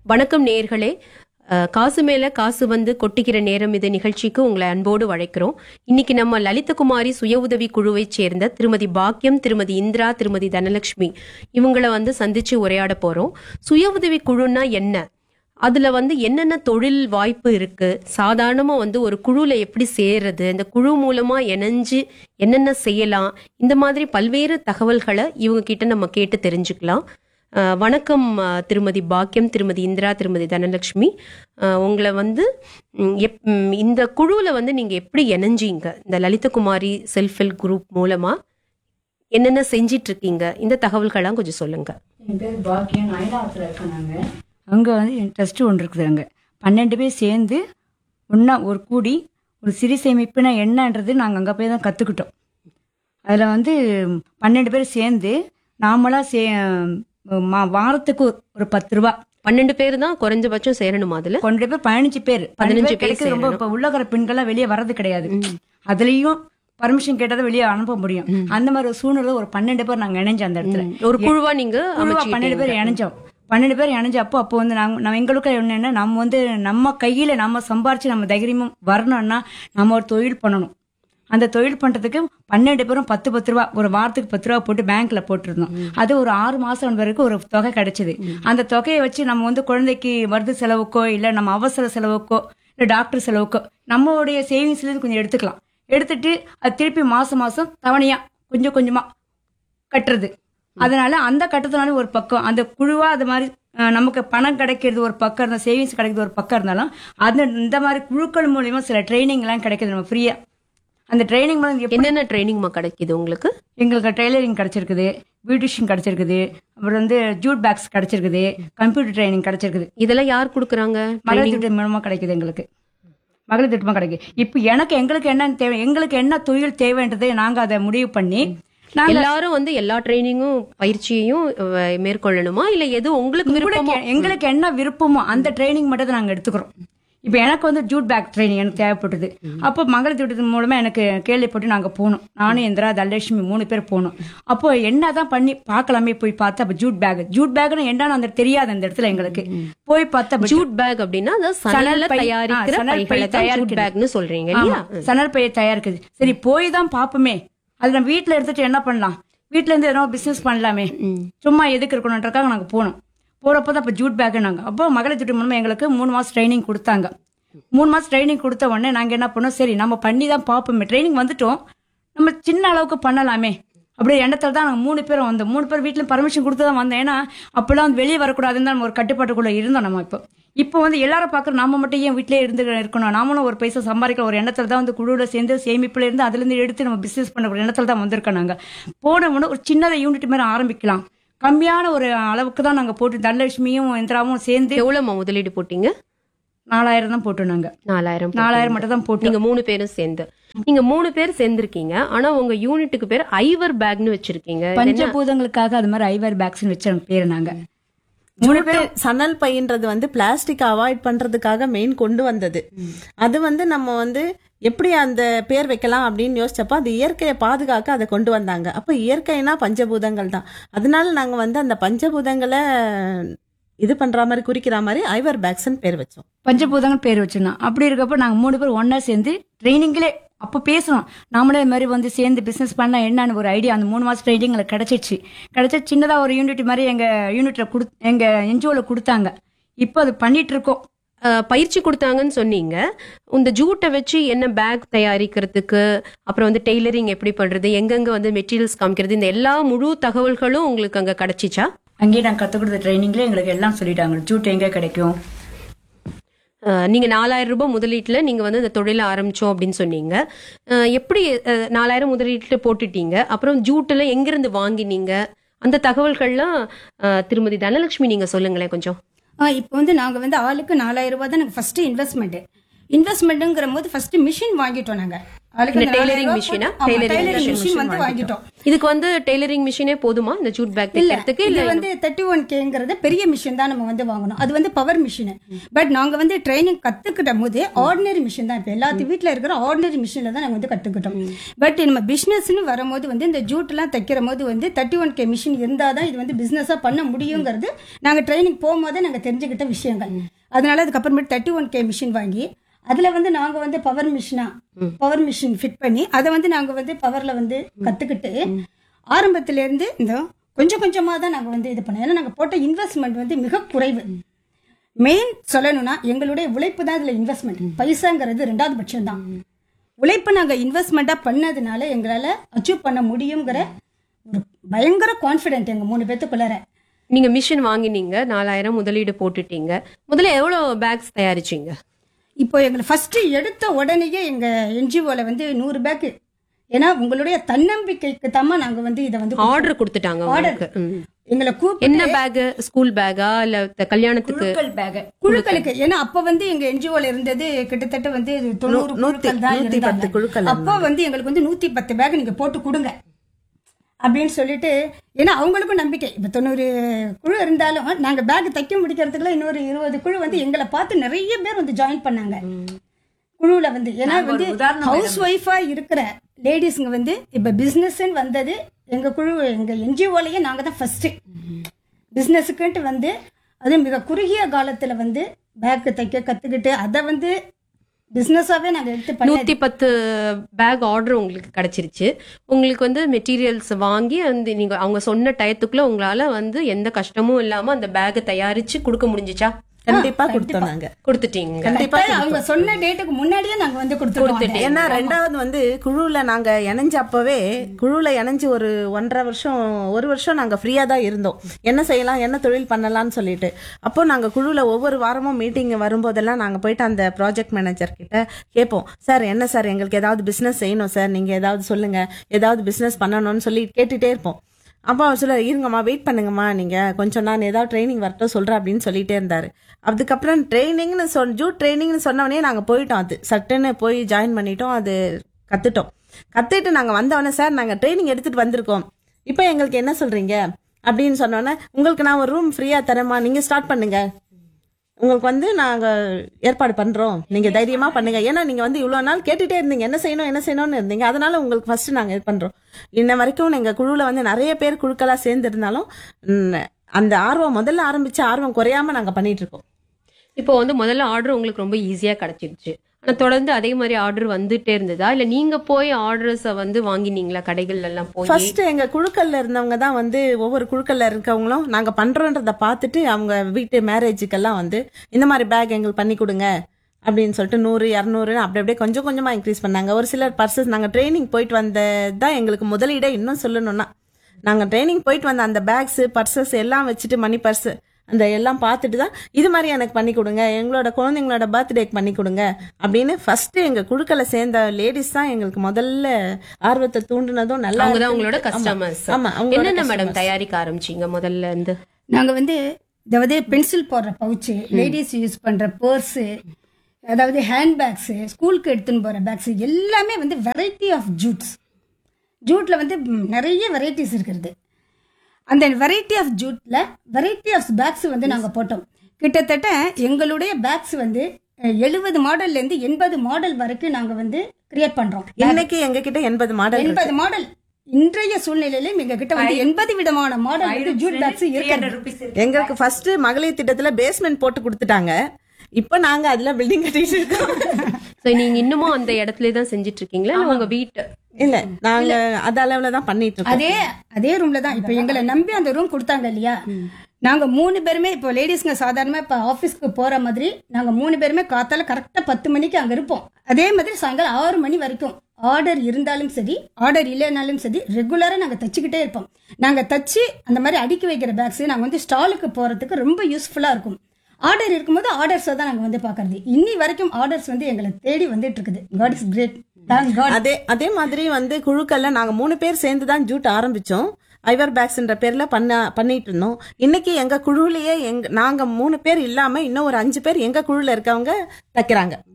வணக்கம் நேயர்களே அஹ், காசு மேல காசு வந்து கொட்டிக்கிற நேரம் இது நிகழ்ச்சிக்கு உங்களை அன்போடு வழைக்கிறோம் இன்னைக்கு நம்ம லலிதகுமாரி சுய உதவி குழுவை சேர்ந்த திருமதி பாக்கியம் திருமதி இந்திரா திருமதி தனலட்சுமி இவங்களை வந்து சந்திச்சு உரையாட போறோம் சுய உதவி குழுன்னா என்ன அதுல வந்து என்னென்ன தொழில் வாய்ப்பு இருக்கு சாதாரணமா வந்து ஒரு குழுல எப்படி சேர்றது இந்த குழு மூலமா இணைஞ்சு என்னென்ன செய்யலாம் இந்த மாதிரி பல்வேறு தகவல்களை இவங்க கிட்ட நம்ம கேட்டு தெரிஞ்சுக்கலாம் அஹ், வணக்கம் அஹ், திருமதி பாக்கியம் திருமதி இந்திரா திருமதி தனலட்சுமி அஹ், உங்களை வந்து ம், எப்- ம், இந்த குழுவில் வந்து நீங்க எப்படி இணைஞ்சீங்க இந்த லலிதகுமாரி செல்ஃப் ஹெல்ப் குரூப் மூலமா என்னென்ன செஞ்சிட்டு இருக்கீங்க இந்த தகவல்கள்லாம் கொஞ்சம் சொல்லுங்க என் பேர் பாக்கியம் நயனாவத்தில் இருக்கோம் நாங்கள் அங்கே வந்து ட்ரஸ்ட்டு ஒன்று இருக்குது அங்கே பன்னெண்டு பேர் சேர்ந்து ஒன்றா ஒரு கூடி ஒரு சிறு சேமிப்புனா என்னன்றது நாங்கள் அங்கே போய் தான் கற்றுக்கிட்டோம் அதில் வந்து பன்னெண்டு பேர் சேர்ந்து நாமளாக சே மா வாரத்துக்கு ஒரு- ஒரு பத்து ரூபா பன்னெண்டு பேர் தான் குறைஞ்சபட்சம் சேரணுமா அதுல கொண்டு போய் பதினஞ்சு பேர் பதினஞ்சு பதினஞ்சு பேர் பேருக்கு ரொம்ப இப்போ உள்ளகிற பெண்கள்லாம் வெளியே வர்றது கிடையாது அதுலேயும் பர்மிஷன் கேட்டால் வெளியே அனுப்ப முடியும் அந்த மாதிரி ஒரு சூழ்நிலை ஒரு பன்னெண்டு பேர் நாங்கள் இணைஞ்சோம் அந்த இடத்துல ஒரு குழுவா நீங்க குழுவா பன்னெண்டு பேர் இணைஞ்சோம் பன்னெண்டு பேர் இணைஞ்சப்போ அப்போ வந்து நாங்க நம்ம எங்களுக்கு என்னன்னா நம்ம வந்து நம்ம கையில நம்ம சம்பாரிச்சு நம்ம தைரியமும் வரணும்னா நம்ம ஒரு தொழில் பண்ணணும் அந்த தொழில் பண்றதுக்கு பன்னெண்டு பேரும் பத்து பத்து ரூபா ஒரு வாரத்துக்கு பத்து ரூபா போட்டு பேங்க்ல போட்டிருந்தோம் அது ஒரு ஆறு மாசம் வரைக்கும் ஒரு தொகை கிடைச்சது அந்த தொகையை வச்சு நம்ம வந்து குழந்தைக்கு மருந்து செலவுக்கோ இல்ல நம்ம அவசர செலவுக்கோ இல்ல டாக்டர் செலவுக்கோ நம்மளுடைய சேவிங்ஸ்ல இருந்து கொஞ்சம் எடுத்துக்கலாம் எடுத்துட்டு அது திருப்பி மாசம் மாசம் தவணையா கொஞ்சம் கொஞ்சமா கட்டுறது அதனால அந்த கட்டத்தினால ஒரு பக்கம் அந்த குழுவா அது மாதிரி அஹ், நமக்கு பணம் கிடைக்கிறது ஒரு பக்கம் இருந்தால் சேவிங்ஸ் கிடைக்கிறது ஒரு பக்கம் இருந்தாலும் அது இந்த மாதிரி குழுக்கள் மூலியமா சில ட்ரைனிங் எல்லாம் கிடைக்குது நம்ம ஃப்ரீயா அந்த ட்ரைனிங் மூலம் எப்படி என்னென்ன ட்ரைனிங் கிடைக்குது உங்களுக்கு எங்களுக்கு டெய்லரிங் கிடைச்சிருக்குது பியூட்டிஷியன் கிடைச்சிருக்குது அப்புறம் வந்து ஜூட் பேக்ஸ் கிடைச்சிருக்குது கம்ப்யூட்டர் ட்ரைனிங் கிடைச்சிருக்குது இதெல்லாம் யார் கொடுக்குறாங்க மகளிர் திட்டம் மூலமா கிடைக்குது எங்களுக்கு மகளிர் திட்டமா கிடைக்குது இப்போ எனக்கு எங்களுக்கு என்ன தேவை எங்களுக்கு என்ன தொழில் தேவைன்றதை நாங்க அதை முடிவு பண்ணி நாங்க எல்லாரும் வந்து எல்லா ட்ரைனிங்கும் பயிற்சியையும் அஹ், மேற்கொள்ளணுமா இல்ல எது உங்களுக்கு விருப்பமோ உங்களுக்கு எங்களுக்கு என்ன விருப்பமோ அந்த ட்ரைனிங் மட்டும் தான் நாங்க எடுத்துக்கிறோம் இப்போ எனக்கு வந்து ஜூட் பேக் ட்ரைனிங் எனக்கு தேவைப்பட்டது அப்போ மகளிர் திட்டத்தின் மூலமா எனக்கு கேள்விப்பட்டு நாங்க போனோம் நானும் இந்திரா தனலட்சுமி மூணு பேர் போனோம் அப்போ என்னதான் பண்ணி பார்க்கலாமே போய் பார்த்தா அப்போ ஜூட் பேக் ஜூட் பேக்னு என்னன்னு அந்த தெரியாது அந்த இடத்துல எங்களுக்கு போய் பார்த்தா அப்ப ஜூட் பேக் அப்படின்னா அதாவது சணல்ல சணல் பை- தயாரிக்கிற ஆ, சணல் பை பைகளை தான் ஜூட் தயாரிக்கிறது. பேக்னு சொல்றீங்க இல்லையா ஆமா, சணல் பைய தயாரிக்குது சரி போய் தான் பாப்போமே அது நம்ம வீட்ல எடுத்துட்டு என்ன பண்ணலாம் வீட்ல இருந்து எதனா பிசினஸ் பண்ணலாமே சும்மா எதுக்கு இருக்கணுன்றக்காக நாங்க போனோம் போறப்போ தான் இப்போ ஜூட் பேக் நாங்க அப்போ மகளிர் திட்டம் மூலமா எங்களுக்கு மூணு மாசம் ட்ரைனிங் கொடுத்தாங்க மூணு மாசம் ட்ரைனிங் கொடுத்த உடனே நாங்க என்ன பண்ணோம் சரி நம்ம பண்ணி தான் பார்ப்போமே ட்ரைனிங் வந்துட்டோம் நம்ம சின்ன அளவுக்கு பண்ணலாமே அப்படியே எண்ணத்துல தான் நாங்கள் மூணு பேரும் வந்தோம் மூணு பேர் வீட்டில் பர்மிஷன் கொடுத்து தான் வந்தோம் ஏன்னா அப்பெல்லாம் வந்து வெளியே வரக்கூடாதுன்னு தான் நம்ம ஒரு கட்டுப்பாட்டுக்குள்ள இருந்தோம் நம்ம இப்போ இப்போ வந்து எல்லாரும் பார்க்குறோம் நாம மட்டும் ஏன் வீட்டிலே இருந்து இருக்கணும் நாமளும் ஒரு பைசா சம்பாதிக்கிற ஒரு எண்ணத்துல தான் வந்து குழுவில் சேர்ந்து சேமிப்புல இருந்து அதுல இருந்து எடுத்து நம்ம பிசினஸ் பண்ண ஒரு எண்ணத்துல தான் வந்திருக்கோம் நாங்க போன உடனே ஒரு சின்னதை யூனிட் மாதிரி ஆரம்பிக்கலாம் கம்மியான ஒரு அளவுக்கு தான் நாங்க போட்டு தனலட்சுமியும் இந்திராவும் சேர்ந்து எவ்வளவுமா முதலீடு போட்டீங்க நாலாயிரம் தான் போட்டோம் நாங்க நாலாயிரம் நாலாயிரம் மட்டும் தான் போட்டோம் நீங்க மூணு பேரும் சேர்ந்து நீங்க மூணு பேர் சேர்ந்திருக்கீங்க ஆனா உங்க யூனிட்டுக்கு பேர் ஐவர் பேக்னு வச்சிருக்கீங்க இது என்ன? பஞ்சபூதங்களுக்காக அது மாதிரி ஐவர் பேக்ஸ் வச்ச பேரு நாங்க மூணு பேர் ஜூட்டு சணல் பைன்றது வந்து பிளாஸ்டிக் அவாய்ட் பண்றதுக்காக மெயின் கொண்டு வந்தது அது வந்து நம்ம வந்து எப்படி அந்த பேர் வைக்கலாம் அப்படின்னு யோசிச்சப்ப அது இயற்கையை பாதுகாக்க அதை கொண்டு வந்தாங்க அப்போ இயற்கைனா பஞ்சபூதங்கள் தான் அதனால நாங்க வந்து அந்த பஞ்சபூதங்களை இது பண்ற மாதிரி குறிக்கிற மாதிரி ஐவர் பேக்ஸ்ன்னு பேர் வச்சோம் பஞ்சபூதங்கள் பேர் வச்சிருந்தோம் அப்படி இருக்கப்ப நாங்க மூணு பேர் ஒண்ணா சேர்ந்து ட்ரைனிங்லே அப்போ பேசணும் நாமளே இது மாதிரி வந்து சேர்ந்து பிசினஸ் பண்ணா என்னன்னு ஒரு ஐடியா அந்த மூணு மாசம் ட்ரைனிங் எங்களுக்கு கிடைச்சிச்சு கிடைச்ச சின்னதா ஒரு யூனிட் மாதிரி எங்க யூனிட்ல கொடு எங்க என்ஜிஓல கொடுத்தாங்க இப்போ அது பண்ணிட்டு இருக்கோம் அஹ், பயிற்சி கொடுத்தாங்கன்னு சொன்னீங்க இந்த ஜூட்டை வச்சு என்ன பேக் தயாரிக்கிறதுக்கு அப்புறம் வந்து டெய்லரிங் எப்படி பண்றது எங்கெங்க வந்து மெட்டீரியல்ஸ் காமிக்கிறது இந்த எல்லா முழு தகவல்களும் உங்களுக்கு அங்க கிடைச்சிச்சா அங்கேயே நாங்க கத்துக் கொடுத்த ட்ரைனிங்ல எங்களுக்கு எல்லாம் சொல்லிட்டாங்க ஜூட் எங்க கிடைக்கும் அஹ், நீங்க நாலாயிரம் ரூபாய் முதலீட்டுல நீங்க வந்து இந்த தொழிலை ஆரம்பிச்சோம் அப்படின்னு சொன்னீங்க அஹ், எப்படி அஹ், நாலாயிரம் முதலீட்டுல போட்டுட்டீங்க அப்புறம் ஜூட்டுல எங்கிருந்து வாங்கினீங்க அந்த தகவல்கள்லாம் அஹ், திருமதி தனலட்சுமி நீங்க சொல்லுங்களேன் கொஞ்சம் ஆ இப்போ வந்து நாங்கள் வந்து ஆளுக்கு நாலாயிரம் ரூபாய் தான் எனக்கு ஃபர்ஸ்ட் இன்வெஸ்ட்மெண்ட் இன்வெஸ்ட்மெண்ட்டுங்கிற போது ஃபர்ஸ்ட் மிஷின் வாங்கிட்டோம் நாங்கள் ஆளுக்கு இந்த அந்த டெய்லரிங் நாலாயிரம் மிஷினா ஆமா, டெய்லரிங் டெய்லரிங் மிஷின் மிஷின் வந்து வாங்கிட்டோம் இதுக்கு வந்து டெய்லரிங் மிஷினே போதுமா இந்த ஜூட் பேக் இல்ல தைக்கிறதுக்கு இது இல்ல வந்து தேர்ட்டி ஒன் கேங்கிறது பெரிய மிஷின் தான் நம்ம வந்து வாங்கணும் அது வந்து பவர் மிஷின் பட் நாங்க வந்து ட்ரைனிங் கத்துக்கிட்ட போது ஆர்டினரி மிஷின் தான் இப்போ எல்லாத்து வீட்ல இருக்கிற ஆர்டினரி மிஷின்ல தான் நாங்க வந்து கத்துக்கிட்டோம் பட் நம்ம பிசினஸ்னு வரும்போது வந்து இந்த ஜூட் எல்லாம் தைக்கிற போது வந்து தேர்ட்டி ஒன் கே மிஷின் இருந்தா தான் இது வந்து பிசினஸா பண்ண முடியுங்கிறது நாங்க ட்ரைனிங் போகும்போதே நாங்க தெரிஞ்சுக்கிட்ட விஷயங்கள் அதனால அதுக்கப்புறமேட்டு தேர்ட்டி ஒன் கே மிஷின் வாங்கி அதுல வந்து நாங்க வந்து பவர் மிஷினா பவர் மிஷின் ஃபிட் பண்ணி அதை வந்து நாங்க வந்து பவர்ல வந்து கத்துக்கிட்டு ஆரம்பத்துல இருந்து இந்த கொஞ்சம் கொஞ்சமா தான் நாங்க வந்து இது பண்ணோம் ஏன்னா நாங்க போட்ட இன்வெஸ்ட்மெண்ட் வந்து மிக குறைவு மெயின் சொல்லணும்னா எங்களுடைய உழைப்பு தான் இதுல இன்வெஸ்ட்மெண்ட் பைசாங்கிறது ரெண்டாவது பட்சம் தான் உழைப்பு நாங்க இன்வெஸ்ட்மெண்டா பண்ணதுனால எங்களால அச்சீவ் பண்ண முடியுங்கிற ஒரு பயங்கர கான்ஃபிடென்ட் எங்க மூணு பேத்துக்குள்ளார நீங்க மிஷின் வாங்கினீங்க நாலாயிரம் முதலீடு போட்டுட்டீங்க முதல்ல எவ்வளவு பேக்ஸ் தயாரிச்சீங்க இப்போ எங்களை ஃபர்ஸ்ட் எடுத்த உடனேயே எங்க என்ஜிஓல வந்து நூறு பேக்கு ஏன்னா உங்களுடைய தன்னம்பிக்கைக்கு தாமா நாங்க வந்து இதை வந்து ஆர்டர் கொடுத்துட்டாங்க உங்களுக்கு ம். எங்களை கூப்பிட்டு என்ன பேக் ஸ்கூல் பேக்கா இல்ல த- கல்யாணத்துக்கு குழுக்களுக்கு ஏன்னா அப்ப வந்து எங்க என்ஜிஓல இருந்தது கிட்டத்தட்ட வந்து தொண்ணூறு நூத்தி- குழுக்கள் தான் நூத்தி பத்து இருந்தாங்க. குழுக்கள் அப்போ வந்து எங்களுக்கு வந்து நூத்தி பத்து பேக் நீங்க போட்டு கொடுங்க அப்படின்னு சொல்லிட்டு ஏன்னா அவங்களுக்கும் நம்பிக்கை இப்ப தொண்ணூறு குழு இருந்தாலும் நாங்க பேக் தைக்க முடிக்கிறதுக்குள்ள இன்னொரு இருபது குழு வந்து எங்களை பார்த்து நிறைய பேர் வந்து ஜாயின் பண்ணாங்க குழுவுல வந்து ஏன்னா வந்து ஹவுஸ் ஒய்ஃபா இருக்கிற லேடிஸ்ங்க வந்து இப்ப பிசினஸ் வந்தது எங்க குழு எங்க என்ஜிஓலயே நாங்க தான் ஃபர்ஸ்ட் பிசினஸுக்குன்ட்டு வந்து அது மிக குறுகிய காலத்துல வந்து பேக் தைக்க கத்துக்கிட்டு அதை வந்து பிசினஸாவே நாங்க எடுத்து பண்ணி நூத்தி பத்து பேக் ஆர்டர் உங்களுக்கு கிடைச்சிருச்சு உங்களுக்கு வந்து மெட்டீரியல்ஸ் வாங்கி அந்த நீங்க அவங்க சொன்ன டயத்துக்குள்ள உங்களால வந்து எந்த கஷ்டமும் இல்லாம அந்த பேக் தயாரிச்சு கொடுக்க முடிஞ்சுச்சா கண்டிப்பா கொடுத்தோம் நாங்க கொடுத்துட்டீங்க கண்டிப்பா அவங்க சொன்ன டேட்டுக்கு முன்னாடியே நாங்க வந்து கொடுத்துருவோம் ஏன்னா ரெண்டாவது வந்து குழுல நாங்க இணைஞ்ச அப்பவே குழுல இணைஞ்சு ஒரு ஒன்றரை வருஷம் ஒரு வருஷம் நாங்க ஃப்ரீயா தான் இருந்தோம் என்ன செய்யலாம் என்ன தொழில் பண்ணலாம்னு சொல்லிட்டு அப்போ நாங்க குழுல ஒவ்வொரு வாரமும் மீட்டிங் வரும்போதெல்லாம் நாங்க போயிட்டு அந்த ப்ராஜெக்ட் மேனேஜர் கிட்ட கேட்போம் சார் என்ன சார் எங்களுக்கு ஏதாவது பிசினஸ் செய்யணும் சார் நீங்க ஏதாவது சொல்லுங்க ஏதாவது பிசினஸ் பண்ணணும்னு சொல்லி கேட்டுட்டே இருப்போம் அப்பா அவர் சொல்ல இருங்கம்மா வெயிட் பண்ணுங்கம்மா நீங்க கொஞ்சம் நான் ஏதாவது ட்ரைனிங் வரட்டும் சொல்றேன் அப்படின்னு சொல்லிட்டே இருந்தாரு அதுக்கப்புறம் ட்ரைனிங்னு சொல் ஜூட் ட்ரைனிங்னு சொன்னவொடனே நாங்க போயிட்டோம் அது சட்டுன்னு போய் ஜாயின் பண்ணிட்டோம் அது கத்துட்டோம் கத்துட்டு நாங்க வந்தவொடனே சார் நாங்க ட்ரைனிங் எடுத்துட்டு வந்திருக்கோம் இப்போ எங்களுக்கு என்ன சொல்றீங்க அப்படின்னு சொன்னோன்னே உங்களுக்கு நான் ஒரு ரூம் ஃப்ரீயா தரேம்மா நீங்க ஸ்டார்ட் பண்ணுங்க உங்களுக்கு வந்து நாங்க ஏற்பாடு பண்றோம் நீங்க தைரியமா பண்ணுங்க ஏன்னா நீங்க வந்து இவ்வளவு நாள் கேட்டுட்டே இருந்தீங்க என்ன செய்யணும் என்ன செய்யணும்னு இருந்தீங்க அதனால உங்களுக்கு ஃபர்ஸ்ட் நாங்க இது பண்றோம் இன்ன வரைக்கும் எங்க குழுல வந்து நிறைய பேர் குழுக்களா சேர்ந்து இருந்தாலும் ம், அந்த ஆர்வம் முதல்ல ஆரம்பிச்ச ஆர்வம் குறையாம நாங்க பண்ணிட்டு இருக்கோம் இப்போ வந்து முதல்ல ஆர்டர் உங்களுக்கு ரொம்ப ஈஸியா கிடைச்சிருச்சு ஆனா தொடர்ந்து அதே மாதிரி ஆர்டர் வந்துட்டே இருந்ததா இல்ல நீங்க போய் ஆர்டர்ஸ வந்து வாங்கினீங்களா கடைகள்ல எல்லாம் போய் ஃபர்ஸ்ட் எங்க குழுக்கள்ல இருந்தவங்க தான் வந்து ஒவ்வொரு குழுக்கள்ல இருக்கவங்களும் நாங்க பண்றோன்றத பார்த்துட்டு அவங்க வீட்டு மேரேஜுக்கெல்லாம் வந்து இந்த மாதிரி பேக் எங்களுக்கு பண்ணி கொடுங்க அப்படின்னு சொல்லிட்டு நூறு இரநூறு அப்படி அப்படியே கொஞ்சம் கொஞ்சமா இன்க்ரீஸ் பண்ணாங்க ஒரு சிலர் பர்சஸ் நாங்க ட்ரைனிங் போயிட்டு வந்ததான் எங்களுக்கு முதலீடே இன்னும் சொல்லணும்னா நாங்க ட்ரைனிங் போயிட்டு வந்த அந்த பேக்ஸ் பர்சஸ் எல்லாம் வச்சுட்டு மணி பர்ஸ் அந்த எல்லாம் பார்த்துட்டு தான் இது மாதிரி எனக்கு பண்ணி கொடுங்க எங்களோட குழந்தைங்களோட பர்த்டேக்கு பண்ணி கொடுங்க அப்படின்னு ஃபர்ஸ்ட் எங்க குழுக்களை சேர்ந்த லேடிஸ் தான் எங்களுக்கு முதல்ல ஆர்வத்தை தூண்டுனதும் நல்லா அவங்கதான் இருக்குன்னு- உங்களோட ஆமா. கஸ்டமர்ஸ் ஆமா அவங்களோட என்னென்ன மேடம் customers. தயாரிக்க ஆரம்பிச்சீங்க முதல்ல இருந்து நாங்க வந்து அதாவது பென்சில் போடுற பவுச்சு லேடிஸ் யூஸ் பண்ற பர்ஸு அதாவது ஹேண்ட் பேக்ஸு ஸ்கூலுக்கு எடுத்துன்னு போற பேக்ஸ் எல்லாமே வந்து வெரைட்டி ஆஃப் ஜூட்ஸ் ஜூட்ல வந்து ம், நிறைய வெரைட்டிஸ் இருக்கிறது அந்த வெரைட்டி ஆஃப் ஜூட்ல வெரைட்டி ஆஃப் பேக்ஸ் வந்து நாங்க போட்டோம் கிட்டத்தட்ட எங்களுடைய பேக்ஸ் வந்து எழுபது மாடல்ல இருந்து எண்பது மாடல் வரைக்கும் நாங்க வந்து கிரியேட் பண்றோம் இன்னைக்கு எங்க கிட்ட எண்பது மாடல் இருக்கு. எண்பது மாடல் இன்றைய சூழ்நிலையிலும் எங்க கிட்ட வந்து எண்பது விதமான மாடல் வந்து ஜூட் பேக்ஸ் இருக்கு எங்களுக்கு ஃபர்ஸ்ட் மகளிர் திட்டத்துல பேஸ்மெண்ட் போட்டு கொடுத்துட்டாங்க இப்ப நாங்க அதுல பில்டிங் கட்டிட்டு இருக்கோம் சோ நீங்க இன்னமும் அந்த இடத்துல தான் செஞ்சுட்டு இருக்கீங்களா இல்ல உங்க வீட்டு இல்ல நாங்க அது அளவுல தான் பண்ணிட்டு இருக்கோம் அதே அதே ரூம்ல தான் இப்ப எங்களை நம்பி அந்த ரூம் கொடுத்தாங்க இல்லையா நாங்க மூணு பேருமே இப்போ லேடிஸ்ங்க சாதாரணமா இப்ப ஆபீஸ்க்கு போற மாதிரி நாங்க மூணு பேருமே காத்தால கரெக்டா பத்து மணிக்கு அங்க இருப்போம் அதே மாதிரி சாயங்காலம் ஆறு மணி வரைக்கும் ஆர்டர் இருந்தாலும் சரி ஆர்டர் இல்லைனாலும் சரி ரெகுலரா நாங்க தச்சுக்கிட்டே இருப்போம் நாங்க தச்சு அந்த மாதிரி அடுக்கி வைக்கிற பேக்ஸ் நாங்க வந்து ஸ்டாலுக்கு போறதுக்கு ரொம்ப யூஸ்ஃபுல்லா இருக்கும் ஆர்டர் இருக்கும்போது ஆர்டர்ஸை தான் நாங்க வந்து பாக்குறது இன்னி வரைக்கும் ஆர்டர்ஸ் வந்து எங்களை தேடி வந்துட்டு இருக்குது God is great thank God அதே அதே மாதிரி வந்து குழுக்கள்ல நாங்க மூணு பேர் சேர்ந்து தான் ஜூட் ஆரம்பிச்சோம் ஐவர் பேக்ஸ்ன்ற பேர்ல பண்ண பண்ணிட்டு இருந்தோம் இன்னைக்கு எங்க குழுவிலேயே எங்க நாங்க மூணு பேர் இல்லாம இன்னும் ஒரு அஞ்சு பேர் எங்க குழுல இருக்கவங்க தைக்கிறாங்க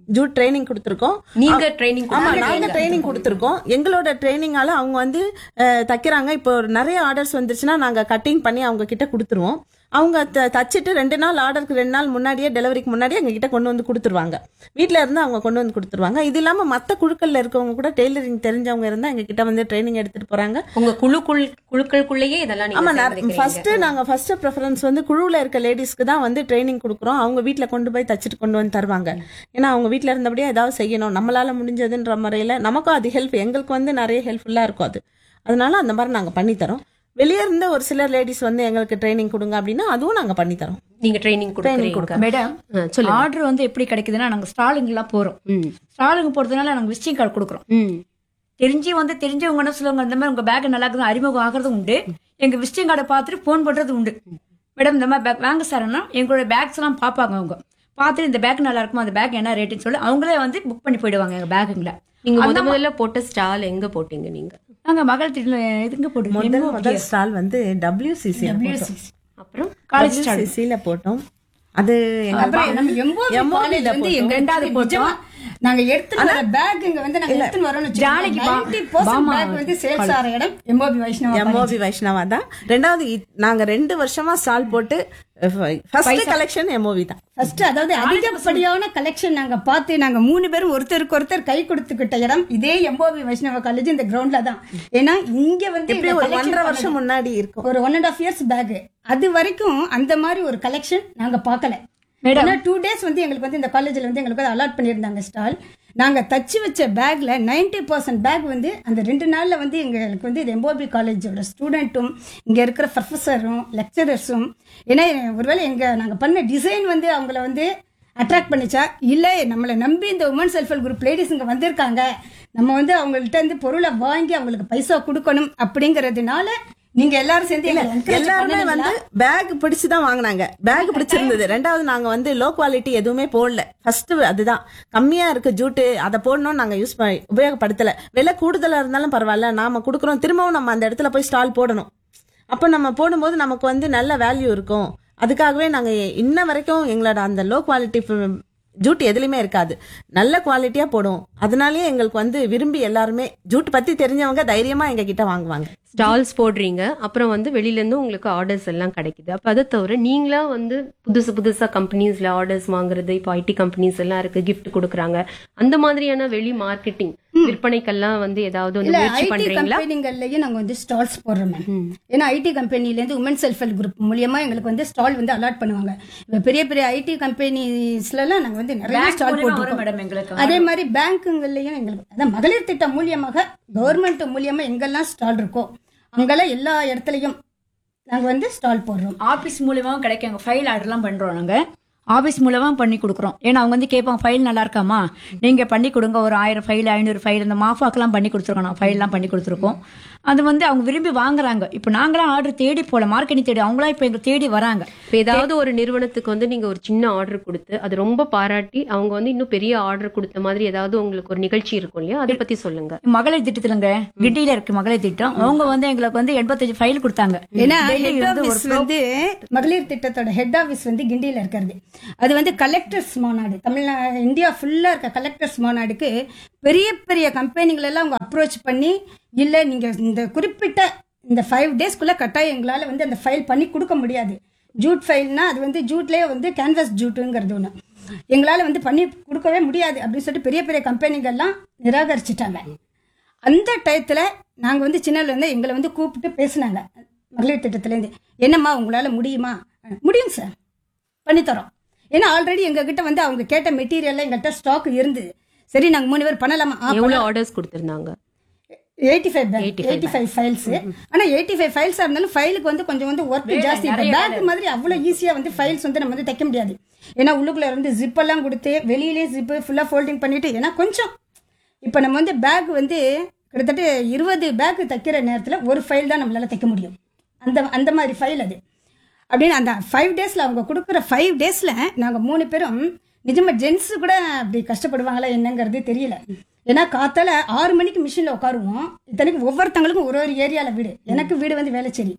ஜூட் ட்ரைனிங் கொடுத்துருக்கோம் நீங்க ட்ரைனிங் ஆமா நாங்க ட்ரைனிங் கொடுத்துருக்கோம் எங்களோட ட்ரைனிங்கால அவங்க வந்து அஹ், தைக்கிறாங்க இப்போ ஒரு நிறைய ஆர்டர்ஸ் வந்துருச்சுன்னா நாங்க கட்டிங் பண்ணி அவங்க கிட்ட கொடுத்துருவோம் அவங்க த- தச்சிட்டு ரெண்டு நாள் ஆர்டருக்கு ரெண்டு நாள் முன்னாடியே டெலிவரிக்கு முன்னாடியே எங்க கிட்ட கொண்டு வந்து கொடுத்துருவாங்க வீட்ல இருந்து அவங்க கொண்டு வந்து கொடுத்துருவாங்க இது இல்லாம மத்த குழுக்கள்ல இருக்கவங்க கூட டெய்லரிங் தெரிஞ்சவங்க இருந்தா எங்க கிட்ட வந்து ட்ரைனிங் எடுத்துட்டு போறாங்க உங்க குழுக்குள் குழுக்களுக்குள்ளேயே இதெல்லாம் நீங்க ஆமா தேர்ந்தெடுக்கிறீங்க. ஃபர்ஸ்ட் நாங்க ஃபர்ஸ்ட் ப்ரிஃபரன்ஸ் வந்து குழுவுல இருக்க லேடிஸ்க்கு தான் வந்து ட்ரைனிங் கொடுக்குறோம் அவங்க வீட்ல கொண்டு போய் தச்சிட்டு கொண்டு வந்து தருவாங்க ஏன்னா அவங்க வீட்ல இருந்தபடியே ஏதாவது செய்யணும் நம்மளால முடிஞ்சதுன்ற முறையில நமக்கும் அது ஹெல்ப் எங்களுக்கு வந்து நிறைய ஹெல்ப்ஃபுல்லா இருக்கும் அது அதனால அந்த மாதிரி நாங்க பண்ணி தரோம் வெளியே இருந்த ஒரு சில லேடிஸ் வந்து எங்களுக்கு ட்ரைனிங் கொடுங்க அப்படின்னா அதுவும் நாங்க பண்ணி தரோம் நீங்க ட்ரைனிங் கொடுக்குறீங்க மேடம் ஆ, சொல்லுங்க ஆர்டர் வந்து எப்படி கிடைக்குதுன்னா நாங்க ஸ்டாலுங்கெல்லாம் போறோம் ம் ஸ்டாலுங்க போறதுனால நாங்க விசிட்டிங் கார்டு கொடுக்குறோம் ம் தெரிஞ்சு வந்து தெரிஞ்சவங்க என்ன சொல்லுவாங்க இந்த மாதிரி உங்க பேக் நல்லா இருக்குது அறிமுகம் ஆகிறது உண்டு எங்க விசிட்டிங் கார்டை பார்த்துட்டு ஃபோன் பண்றது உண்டு மேடம் இந்த மாதிரி பேக் வாங்க சார்னா எங்களோட பேக்ஸ் எல்லாம் பார்ப்பாங்க அவங்க பார்த்துட்டு இந்த பேக் நல்லா இருக்குமா அந்த பேக் என்ன ரேட்டுன்னு சொல்லி அவங்களே வந்து புக் பண்ணி போயிடுவாங்க எங்க பேக்குங்களை நீங்க முத முதல்ல போட்ட ஸ்டால் எங்க போட்டீங்க நீங்க நாங்க மகள் திடல இதுங்க போட்டு முதல் முதல் ஸ்டால் வந்து டபிள்யூசிசி அப்புறம் காலேஜ் சிசில போட்டோம் அது எங்க அப்புறம் நம்ம எம்போபி MOB காலேஜ் ல வந்து போட்டோம். எங்க ரெண்டாவது போட்டோம் நாங்க எடுத்துட்டு வர பேக் இங்க வந்து நாங்க எடுத்துட்டு வரோம்னு ஜானகி பா- வச்சுக்கோங்க பாமா பேக் வந்து சேல்ஸ் ஆற இடம் எம்போபி வைஷ்ணவா எம்ஓபி வைஷ்ணவா தான் ரெண்டாவது இ- நாங்க ரெண்டு வருஷமா ஸ்டால் போட்டு ஃபர்ஸ்ட் கலெக்ஷன் எம்ஓவி தான் ஃபர்ஸ்ட் அதாவது அதிகப்படியான கலெக்ஷன் நாங்க பார்த்து நாங்க மூணு பேரும் ஒருத்தருக்கு ஒருத்தர் கை கொடுத்துக்கிட்ட இடம் இதே எம்போபி வைஷ்ணவ காலேஜ் இந்த கிரவுண்ட்ல தான் ஏன்னா இங்க வந்து இப்படி இந்த ஒரு collection ஒன்றரை பண்ணது- வருஷம் முன்னாடி இருக்கும் ஒரு one and half years back அது வரைக்கும் அந்த மாதிரி ஒரு கலெக்ஷன் நாங்க பார்க்கல மேடம் டூ டேஸ் வந்து எங்களுக்கு வந்து இந்த காலேஜ்ல வந்து எங்களுக்கு அலாட் பண்ணியிருந்தாங்க ஸ்டால் நாங்க தச்சு வச்ச பேக்ல 90% பர்சன்ட் பேக் வந்து அந்த ரெண்டு நாள்ல வந்து எங்களுக்கு வந்து இது எம்போபி காலேஜோட ஸ்டூடெண்ட்டும் இங்க இருக்கிற ப்ரொஃபஸரும் லெக்சரர்ஸும் ஏன்னா ஒருவேளை எங்க நாங்க பண்ண டிசைன் வந்து அவங்கள வந்து அட்ராக்ட் பண்ணிச்சா இல்ல நம்மளை நம்பி இந்த women self help group ladies இங்க வந்திருக்காங்க நம்ம வந்து அவங்கள்ட்ட இருந்து பொருளை வாங்கி அவங்களுக்கு பைசா கொடுக்கணும் அப்படிங்கறதுனால நீங்க எல்லாரும் சேர்ந்து எங்களை encourage எல்லாருமே பண்ணீங்களா? வந்து பேக் பிடிச்சு தான் வாங்குனாங்க பேக் பிடிச்சிருந்தது ரெண்டாவது நாங்க வந்து லோ குவாலிட்டி எதுவுமே போடல ஃபர்ஸ்ட் அதுதான் கம்மியா இருக்கு ஜூட்டு அதை போடணும் நாங்க யூஸ் பண்ணி உபயோகப்படுத்தல விலை கூடுதலா இருந்தாலும் பரவாயில்ல நாம கொடுக்குறோம் திரும்பவும் நம்ம அந்த இடத்துல போய் ஸ்டால் போடணும் அப்போ நம்ம போடும்போது நமக்கு வந்து நல்ல வேல்யூ இருக்கும் அதுக்காகவே நாங்க இன்ன வரைக்கும் எங்களோட அந்த லோ குவாலிட்டி ஜூட் எதுலையுமே இருக்காது நல்ல குவாலிட்டியா போடுவோம் அதனாலயே எங்களுக்கு வந்து விரும்பி எல்லாருமே ஜூட் பத்தி தெரிஞ்சவங்க தைரியமா எங்க கிட்ட வாங்குவாங்க ஸ்டால்ஸ் போடுறீங்க அப்புறம் வந்து வெளியில இருந்து உங்களுக்கு ஆர்டர்ஸ் எல்லாம் கிடைக்குது அப்ப அதை தவிர நீங்களா வந்து புதுசு புதுசா கம்பெனிஸ்ல ஆர்டர்ஸ் வாங்குறது இப்போ ஐடி கம்பெனிஸ் எல்லாம் இருக்கு gift கொடுக்குறாங்க அந்த மாதிரியான வெளி மார்க்கெட்டிங் விற்பனைக்கெல்லாம் வந்து ஏதாவது வந்து இல்ல முயற்சி ஐடி பண்றீங்களா கம்பெனிகள்லயும் நாங்க வந்து ஸ்டால்ஸ் போடுறோம் மேம் ஏன்னா ஐடி கம்பெனில இருந்து உமன் செல்ஃப் ஹெல்ப் குரூப் மூலியமா எங்களுக்கு வந்து ஸ்டால் வந்து அலாட் பண்ணுவாங்க இப்ப பெரிய பெரிய ஐடி கம்பெனிஸ்ல எல்லாம் நாங்க வந்து நிறைய Bank ஸ்டால் மூலியமா வரும் போட்டுருக்கோம் மேடம் எங்களுக்கு அதே மாதிரி பேங்க்குங்கள்லயும் எங்களுக்கு அதான் மகளிர் திட்டம் மூலியமாக கவர்மெண்ட் மூலியமா எங்கெல்லாம் ஸ்டால் இருக்கோ அங்கெல்லாம் எல்லா இடத்துலயும் நாங்க வந்து ஸ்டால் போடுறோம் ஆபீஸ் மூலியமாவும் கிடைக்கும் ஃபைல் ஆர்டர்லாம் பண்றோம் நாங்க ஆபீஸ் மூலமா பண்ணி கொடுக்குறோம் ஏன்னா அவங்க வந்து கேட்பாங்க ஃபைல் நல்லா இருக்காமா நீங்க பண்ணி கொடுங்க ஒரு ஆயிரம் ஃபைல் ஐநூறு ஃபைல் இந்த மாஃபாக்கெல்லாம் பண்ணி கொடுத்துருக்கோம் நான் ஃபைல்லாம் பண்ணி கொடுத்துருக்கோம் அது வந்து அவங்க விரும்பி வாங்குறாங்க இப்போ நாங்களாம் ஆர்டர் தேடி போல மார்க்கெட்டிங் தேடி அவங்களாம் இப்போ எங்க தேடி வராங்க இப்ப ஏதாவது ஒரு நிறுவனத்துக்கு வந்து நீங்க ஒரு சின்ன ஆர்டர் கொடுத்து அது ரொம்ப பாராட்டி அவங்க வந்து இன்னும் பெரிய ஆர்டர் கொடுத்த மாதிரி ஏதாவது உங்களுக்கு ஒரு நிகழ்ச்சி இருக்கும் இல்லையா அதை பத்தி சொல்லுங்க மகளிர் திட்டத்துலங்க கிண்டியில இருக்கு மகளிர் திட்டம் அவங்க வந்து எங்களுக்கு வந்து எண்பத்தஞ்சு ஃபைல் கொடுத்தாங்க ஏன்னா டெல்லி ஹெட் வந்து ஒரு ஆபீஸ் வந்து மகளிர் திட்டத்தோட ஹெட் ஆபீஸ் வந்து கிண்டியில இருக்கிறது அது வந்து கலெக்டர்ஸ் மாநாடு தமிழ்நா இந்தியா ஃபுல்லா இருக்க கலெக்டர்ஸ் மாநாடுக்கு பெரிய பெரிய கம்பெனிகள் எல்லாம் அவங்க அப்ரோச் பண்ணி இல்ல நீங்க இந்த குறிப்பிட்ட இந்த ஃபைவ் டேஸ்க்குள்ள கட்டாயம் எங்களால வந்து அந்த ஃபைல் பண்ணி கொடுக்க முடியாது ஜூட் ஃபைல்னா அது வந்து ஜூட்லயே வந்து கேன்வஸ் ஜூட்டுங்கிறது ஒன்று எங்களால வந்து பண்ணி கொடுக்கவே முடியாது அப்படின்னு சொல்லிட்டு பெரிய பெரிய கம்பெனிகள்லாம் நிராகரிச்சிட்டாங்க அந்த டயத்துல நாங்க வந்து சின்னல இருந்து எங்களை வந்து கூப்பிட்டு பேசினாங்க மகளிர் திட்டத்திலேருந்து என்னம்மா உங்களால முடியுமா முடியும் சார் பண்ணித்தரோம் ஏன்னா ஆல்ரெடி எங்ககிட்ட வந்து அவங்க கேட்ட மெட்டீரியல்ல எங்கள்கிட்ட ஸ்டாக் இருந்தது சரி நாங்க மூணு பேர் பண்ணலாமா எவ்வளவு ஆர்டர்ஸ் கொடுத்திருந்தாங்க eighty five eighty five files ஆனா எயிட்டி ஃபைவ் ஃபைல்ஸா இருந்தாலும் ஃபைலுக்கு வந்து கொஞ்சம் வந்து ஒர்க் ஜாஸ்தி இப்போ பேக் மாதிரி அவ்வளவு ஈஸியா வந்து ஃபைல்ஸ் வந்து நம்ம வந்து தைக்க முடியாது ஏன்னா உள்ளுக்குள்ள இருந்து ஜிப் எல்லாம் கொடுத்து வெளியிலே ஜிப்பு ஃபுல்லா ஃபோல்டிங் பண்ணிட்டு ஏன்னா கொஞ்சம் இப்போ நம்ம வந்து பேக் வந்து கிட்டத்தட்ட இருபது பேக் தைக்கிற நேரத்துல ஒரு ஃபைல் தான் நம்மளால தைக்க முடியும் அந்த அந்த மாதிரி ஃபைல் அது அப்படின்னு அந்த ஃபைவ் டேஸ்ல அவங்க கொடுக்குற ஃபைவ் டேஸ்ல நாங்க மூணு பேரும் நிஜமா ஜென்ஸ் கூட அப்படி கஷ்டப்படுவாங்களா என்னங்கிறது தெரியல ஏன்னா காத்தால ஆறு மணிக்கு மிஷின்ல உட்காருவோம் இத்தனைக்கும் ஒவ்வொருத்தங்களுக்கும் ஒரு ஒரு ஏரியால வீடு எனக்கு வீடு வந்து வேளச்சேரி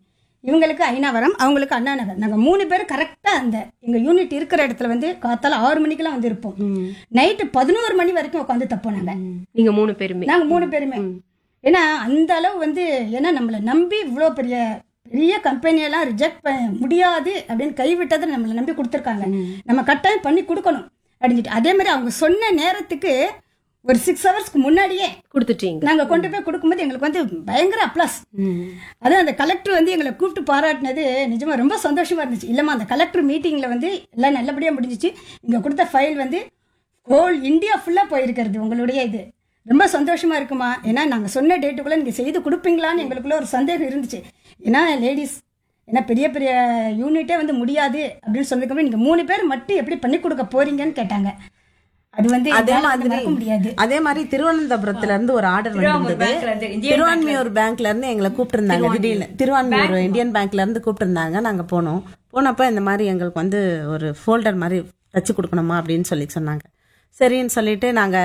இவங்களுக்கு ஐநாவரம் அவங்களுக்கு அண்ணா நகர் நாங்க மூணு பேரும் கரெக்டா அந்த எங்க யூனிட் இருக்கிற இடத்துல வந்து காத்தால ஆறு மணிக்கெல்லாம் வந்து இருப்போம் நைட்டு பதினோரு மணி வரைக்கும் உட்காந்து தப்போம் நாங்க நீங்க மூணு பேருமே நாங்க மூணு பேருமே ஏன்னா அந்த அளவு வந்து ஏன்னா நம்மளை நம்பி இவ்வளோ பெரிய பெரிய கம்பெனியெல்லாம் ரிஜெக்ட் பண்ண முடியாது அப்படின்னு கைவிட்டதை நம்மளை நம்பி கொடுத்துருக்காங்க நம்ம கட்டாயம் பண்ணி கொடுக்கணும் அப்படின்ட்டு அதே மாதிரி அவங்க சொன்ன நேரத்துக்கு ஒரு சிக்ஸ் ஹவர்ஸ்க்கு முன்னாடியே கொடுத்துட்டீங்க நாங்க கொண்டு போய் கொடுக்கும்போது எங்களுக்கு வந்து பயங்கர அப்ளாஸ் அதான் அந்த கலெக்டர் வந்து எங்களை கூப்பிட்டு பாராட்டினது நிஜமா ரொம்ப சந்தோஷமா இருந்துச்சு இல்லம்மா அந்த கலெக்டர் மீட்டிங்ல வந்து எல்லாம் நல்லபடியா முடிஞ்சிச்சு இங்க கொடுத்த ஃபைல் வந்து ஹோல் இந்தியா ஃபுல்லா போயிருக்கிறது உங்களுடைய இது ரொம்ப சந்தோஷமா இருக்குமா ஏன்னா நாங்க சொன்ன டேட்டுக்குள்ள நீங்க செய்து கொடுப்பீங்களான்னு எங்களுக்குள்ள ஒரு சந்தேகம் இருந்துச்சு ஏன்னா லேடிஸ் ஏன்னா பெரிய பெரிய யூனிட்டே வந்து முடியாது அப்படின்னு சொன்னதுக்கு நீங்க மூணு பேர் மட்டும் எப்படி பண்ணி கொடுக்க போறீங்கன்னு கேட்டாங்க அது வந்து அதே என்னால வந்து மாதிரி மறக்க முடியாது அதே மாதிரி திருவனந்தபுரத்துல இருந்து ஒரு ஆர்டர் திருவாங்கூர் வந்திருந்தது பேங்க்ல இருந்து, இந்தியன் திருவான்மியூர் பேங்க்ல இருந்து எங்களை கூப்பிட்டிருந்தாங்க திடீர்னு திருவான்மியூர் இந்தியன் பேங்க்ல இருந்து கூப்பிட்டிருந்தாங்க நாங்க போனோம் போனப்ப இந்த மாதிரி எங்களுக்கு வந்து ஒரு ஃபோல்டர் மாதிரி தச்சு கொடுக்கணுமா அப்படின்னு சொல்லி சொன்னாங்க சரின்னு சொல்லிட்டு நாங்க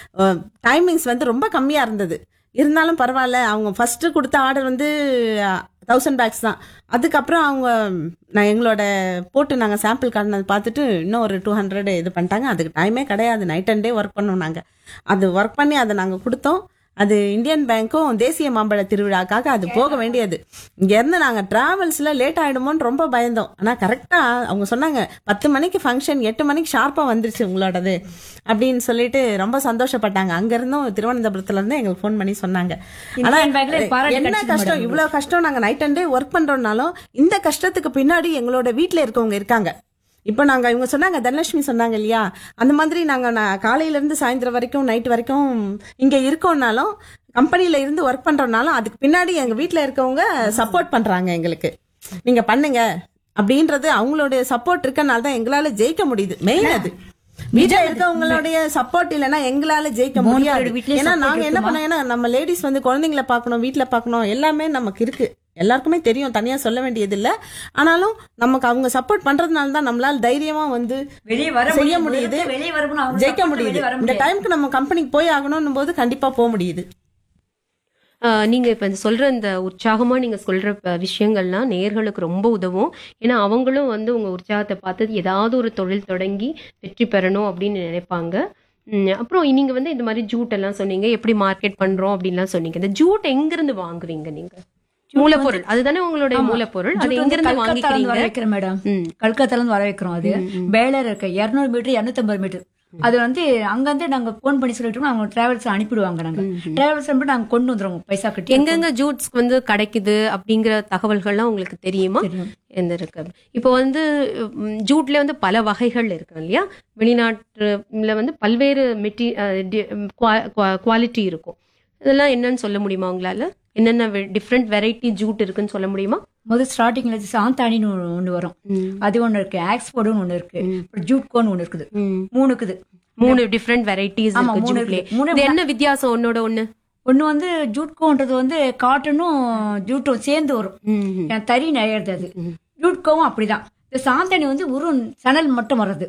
டைமிங்ஸ் வந்து ரொம்ப கம்மியா இருந்தது இருந்தாலும் பரவாயில்ல அவங்க ஃபர்ஸ்ட் கொடுத்த ஆர்டர் வந்து தௌசண்ட் பேக்ஸ் தான் அதுக்கப்புறம் அவங்க நான் எங்களோட போட்டு நாங்கள் சாம்பிள் காட்டினது பார்த்துட்டு இன்னும் ஒரு டூ ஹண்ட்ரட் இது பண்ணிட்டாங்க அதுக்கு டைமே கிடையாது நைட் அண்ட் டே ஒர்க் பண்ணோம் நாங்கள் அது ஒர்க் பண்ணி அதை நாங்கள் கொடுத்தோம் அது இந்தியன் பேங்க்கும் தேசிய மாம்பழ திருவிழாக்காக அது போக வேண்டியது இங்க இருந்து நாங்க டிராவல்ஸ்ல லேட் ஆயிடுமோன்னு ரொம்ப பயந்தோம் ஆனா கரெக்டா அவங்க சொன்னாங்க பத்து மணிக்கு ஃபங்க்ஷன் எட்டு மணிக்கு ஷார்ப்பா வந்துருச்சு உங்களோடது அப்படின்னு சொல்லிட்டு ரொம்ப சந்தோஷப்பட்டாங்க அங்க இருந்தும் திருவனந்தபுரத்துல இருந்து எங்களுக்கு ஃபோன் பண்ணி சொன்னாங்க ஆனா இந்தியன் பேங்க்ல பாராட்டு என்ன கிடைச்சது கஷ்டம் madam. இவ்வளவு கஷ்டம் நாங்க நைட் அண்ட் டே ஒர்க் பண்றோம்னாலும் இந்த கஷ்டத்துக்கு பின்னாடி எங்களோட வீட்ல இருக்கவங்க இருக்காங்க இப்போ நாங்க இவங்க சொன்னாங்க தனலட்சுமி சொன்னாங்க இல்லையா அந்த மாதிரி நாங்க நான் காலையில இருந்து சாயந்தரம் வரைக்கும் நைட் வரைக்கும் இங்க இருக்கோம்னாலும் கம்பெனில இருந்து ஒர்க் பண்றோம்னாலும் அதுக்கு பின்னாடி எங்க வீட்ல இருக்கவங்க சப்போர்ட் பண்றாங்க எங்களுக்கு நீங்க பண்ணுங்க அப்படின்றது அவங்களுடைய சப்போர்ட் இருக்கனால தான் எங்களால ஜெயிக்க முடியுது மெயின் அது வீட்டுல இருக்கவங்களுடைய சப்போர்ட் இல்லைன்னா எங்களால ஜெயிக்க மூணு முடியாது பேரோட வீட்லயும் ஏன்னா support நாங்க என்ன இருக்குமா? பண்ணோம் ஏன்னா நம்ம லேடிஸ் வந்து குழந்தைங்கள பார்க்கணும் வீட்ல பார்க்கணும் எல்லாமே நமக்கு இருக்கு எல்லாருக்குமே தெரியும் தனியா சொல்ல வேண்டியது இல்ல ஆனாலும் நமக்கு அவங்க சப்போர்ட் பண்றதுனால தான் நம்மளால தைரியமா வந்து வெளியே வர செய்ய முடியும். முடியுது முதல்ல வெளியே வரணும், அவங்க ஜெயிக்க support முடியுது வெளியே வர இந்த முடியாது. டைம்க்கு நம்ம கம்பெனிக்கு போய் ஆகணும் போது கண்டிப்பா போக முடியுது ஆஹ் நீங்க இப்ப இந்த சொல்ற இந்த உற்சாகமா நீங்க சொல்ற ப- விஷயங்கள்லாம் நேர்களுக்கு ரொம்ப உதவும் ஏன்னா அவங்களும் வந்து உங்க உற்சாகத்தை பார்த்து ஏதாவது ஒரு தொழில் தொடங்கி வெற்றி பெறணும் அப்படின்னு நினைப்பாங்க உம், அப்புறம் நீங்க வந்து இந்த மாதிரி ஜூட் எல்லாம் சொன்னீங்க எப்படி மார்க்கெட் பண்றோம் அப்படின்லாம் சொன்னீங்க இந்த ஜூட் எங்க இருந்து வாங்குவீங்க நீங்க மூலப்பொருள் அதுதானே உங்களுடைய மூலப்பொருள் அது ஜூட் எங்க வந்து இருந்து கல்கத்தால இருந்து வாங்கிக்கிறீங்க வர வைக்கிறேன் மேடம் ம். கல்கத்தால இருந்து வர வைக்கிறோம் அது பேலர் இருக்கு இருநூறு மீட்டர் இருநூத்தம்பது மீட்டர் அது வந்து அங்கிருந்து நாங்க போன் பண்ணி சொல்லிட்டு அவங்க டிராவல்ஸ் அனுப்பிடுவாங்க நாங்க டிராவல்ஸ் அனுப்பி நாங்க கொண்டு வந்துருவோம் பைசா கட்டி எங்கெங்க ஜூட்ஸ் வந்து கிடைக்குது அப்படிங்கிற தகவல்கள்லாம் உங்களுக்கு தெரியுமா தெரியும். எந்த இருக்கு இப்போ வந்து ம், ஜூட்ல வந்து பல வகைகள் இருக்கு இல்லையா வெளிநாட்டுல வந்து பல்வேறு மெட்டி குவாலிட்டி இருக்கும் இதெல்லாம் என்னன்னு சொல்ல முடியுமா உங்களால என்னென்ன டிஃப்ரெண்ட் வெரைட்டி ஜூட் இருக்குன்னு சொல்ல முடியுமா முதல் ஸ்டார்டிங்ல சாந்தானின்னு ஒண்ணு- ஒண்ணு வரும் அது ஒண்ணு இருக்கு ஆக்ஸ்போர்டுன்னு ஒண்ணு இருக்கு அப்புறம் ஜூட் கோன் ஒண்ணு இருக்குது மூணு இருக்குது மூணு டிஃப்ரெண்ட் வெரைட்டிஸ் ஆமா, இருக்கு மூணு ஜூட்லயே இருக்கு. மூணு இது என்ன வித்தியாசம் ஒன்னோட ஒண்ணு ஒண்ணு வந்து ஜூட் கோன்றது வந்து காட்டனும் ஜூட்டும் சேர்ந்து வரும் என் தறி நெய்யறது அது ஜூட் கோவும் அப்படிதான் இந்த சாந்தானி வந்து ஒரு சணல் மட்டும் வர்றது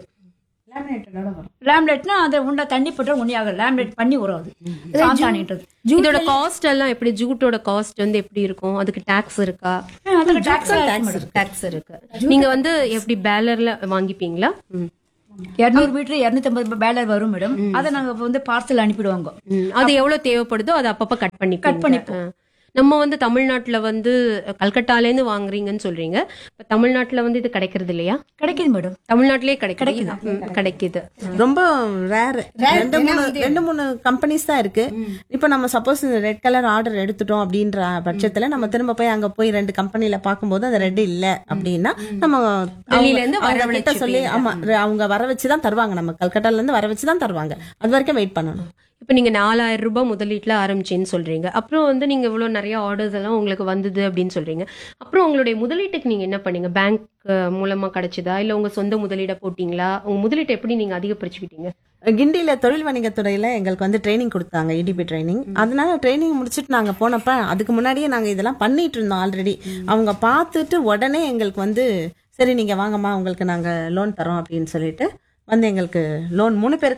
லேம்லெட்னா அதை உண்டா தண்ணி போட்டா ஒன்னியாக லேம்லெட் பண்ணி வரும் அது சாந்தானின்றது இதோட காஸ்ட் எல்லாம் எப்படி ஜூட்டோட காஸ்ட் வந்து எப்படி இருக்கும் அதுக்கு டாக்ஸ் இருக்கா அதுல tax எல்லாம் இருக்கு madam. டாக்ஸ் இருக்கு நீங்க வந்து எப்படி பேலர்ல வாங்கிப்பீங்களா ம். இருநூறு மீட்டர் இருநூத்தம்பது பேலர் வரும் மேடம் அதை நாங்க வந்து பார்சல் அனுப்பிடுவாங்க ம், அது எவ்வளவு தேவைப்படுதோ அதை அப்பப்ப கட் பண்ணி Cut பண்ணிப்போம். நம்ம வந்து தமிழ்நாட்டுல வந்து கல்கட்டால இருந்து வாங்குறீங்கன்னு சொல்றீங்க இப்ப தமிழ்நாட்டுல வந்து இது கிடைக்கிறது இல்லையா கிடைக்குது மேடம் தமிழ்நாட்டிலே கிடைக்குது ம், கிடைக்குது ரொம்ப ரேர் ரெண்டு மூணு ரெண்டு மூணு கம்பெனிஸ் தான் இருக்கு இப்போ நம்ம சப்போஸ் ரெட் கலர் ஆர்டர் எடுத்துட்டோம் அப்படின்ற பட்சத்துல நம்ம திரும்ப போய் அங்க போய் ரெண்டு கம்பெனில பார்க்கும்போது அந்த ரெட் இல்ல அப்படின்னா நம்ம வெளியில இருந்து அவங்க- அவங்க கிட்ட சொல்லி வரவழைச்சுப்பீங்க. ஆமா அவங்க வர வச்சு தான் தருவாங்க நம்ம கல்கட்டால இருந்து வர வச்சு தான் தருவாங்க அது வரைக்கும் வெயிட் பண்ணணும் இப்ப நீங்க நாலாயிரம் ரூபாய் முதலீட்டுல ஆரம்பிச்சேன்னு சொல்றீங்க அப்புறம் வந்து நீங்க இவ்வளவு நிறைய ஆர்டர்ஸ் எல்லாம் உங்களுக்கு வந்தது அப்படின்னு சொல்றீங்க அப்புறம் உங்களுடைய முதலீட்டுக்கு நீங்க என்ன பண்ணீங்க பேங்க் மூலமா கிடைச்சதா இல்ல உங்க சொந்த முதலீட போட்டீங்களா உங்க முதலீட்டை எப்படி நீங்க அதிகப்படுத்திக்கிட்டீங்க கிண்டியில தொழில் வணிகத்துறையில எங்களுக்கு வந்து ட்ரைனிங் கொடுத்தாங்க இடிபி ட்ரைனிங் அதனால ட்ரைனிங் முடிச்சுட்டு நாங்க போனப்ப அதுக்கு முன்னாடியே நாங்க இதெல்லாம் பண்ணிட்டு இருந்தோம் ஆல்ரெடி அவங்க பார்த்துட்டு உடனே எங்களுக்கு வந்து சரி நீங்க வாங்கம்மா உங்களுக்கு நாங்க லோன் தரோம் அப்படின்னு சொல்லிட்டு வந்து எங்களுக்கு லோன் மூணு பேருக்குமே